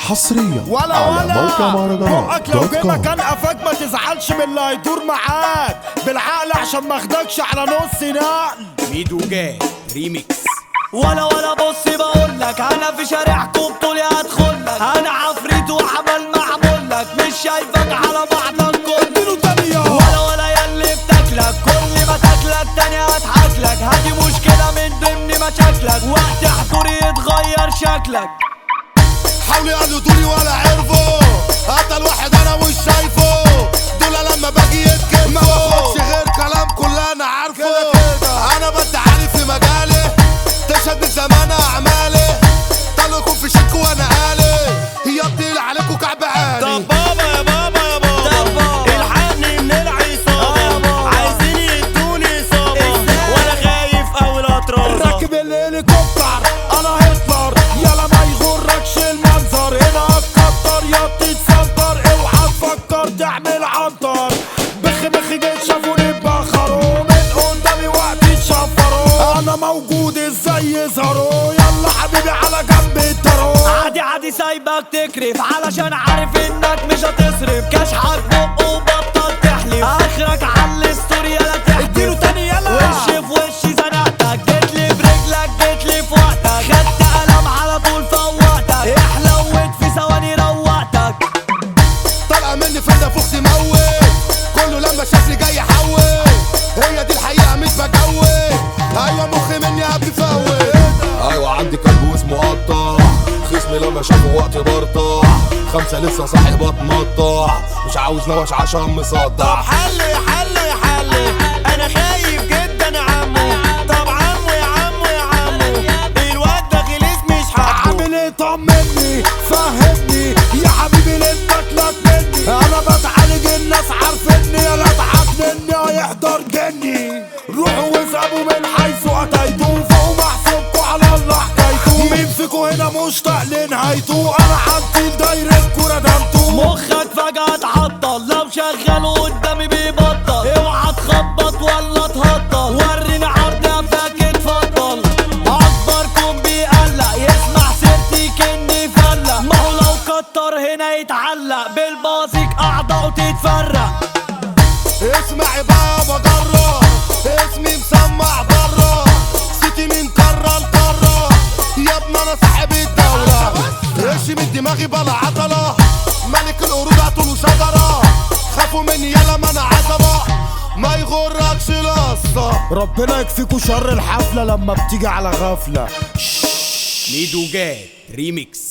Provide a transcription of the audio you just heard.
حصريا ولا على ولا موقع مهرجانات بقك لو دوت جه كوم مكان قفاك ما تزعلش من اللي هيدور معاك بالعقل عشان ما اخدكش على نص نقل ميدو جاي ريميكس ولا ولا بص بقول لك انا في شارعكم طولي هدخل لك انا عفريت وعمل معمول لك مش شايفك على بعضك كل اديله تانية ولا ولا يلي بتاكلك كل ما تاكلك تاني هضحك لك هدي مشكلة من ضمن مشاكلك وقت حضوري يتغير شكلك حاولوا يقلدوني ولا عرفوا قتل واحد انا مش شايفه دول لما باجي يتكلموا ما باخدش غير كلام كل انا عارفه انا بدعاني في مجالي تشهد من زمان اعمالي طلقكم في شك وانا قالي هي بتقل عليكم كعب عالي طب بابا يا بابا يا بابا الحقني من العصابة عايزين يدوني إصابة وانا خايف اوي الاطراف راكب الهليكوبتر انا هتلر يلا ما يغركش المنظر هنا هتكتر يا بتتصدر اوعى تفكر تعمل عنتر بخ بخ جيت شافوني بخروا من قدامي وقت يتشفروا انا موجود ازاي يظهروا يلا حبيبي على جنب الترو عادي عادي سايبك تكرف علشان عارف انك مش هتصرف كشحك بق وبطل تحلف اخرك على الستوري يلا تحلف اديله تاني يلا وش في وشي زنقتك جيت لي برجلك جيت لي في وقتك خدت قلم على طول فوقتك احلوت في ثواني روقتك طالعه مني فدا فوق موت كله لما شافني جاي يحول هي دي الحقيقه مش بجود ايوه مخي مني قبل فوت ايوه عندي كلب واسمه قطع خصمي لما شافه وقت برطع خمسة لسه صاحي بتنطع مش عاوز نوش عشان مصدع حل حل حل انا خايف جدا عمو طب عمو يا عمو يا عمو الواد ده غليظ مش حقه عامل ايه طمني فهمني يا حبيبي ليه بتاكلك مني انا بتعالج الناس عارفيني يلا اتعكنني هيحضر جني روحوا واسألوا من حيث اتيتوا فوق محسوبكوا على الله حكايته مين فيكوا هنا مشتاق لنهايته انا عندي دايرتكوا ردمتوا مخك فجأة اتعطل لو شغال قدامي بيبطل اوعى تخبط ولا تهطل وريني عرض قفاك اتفضل اكبركم بيقلق يسمع سيرتي كني فلق ما هو لو كتر هنا يتعلق بالبازيك اعضاءه تتفرق اسمعي بقى بجرة اسمي مسمع برا صوتي من كرة لكرة يا ابني انا صاحب الدولة ايش من دماغي بلا عضلة ملك القرود عطوله شجرة خافوا مني يلا ما انا عصبة ما يغركش القصة ربنا يكفيكوا شر الحفلة لما بتيجي على غفلة ميدو جاي ريميكس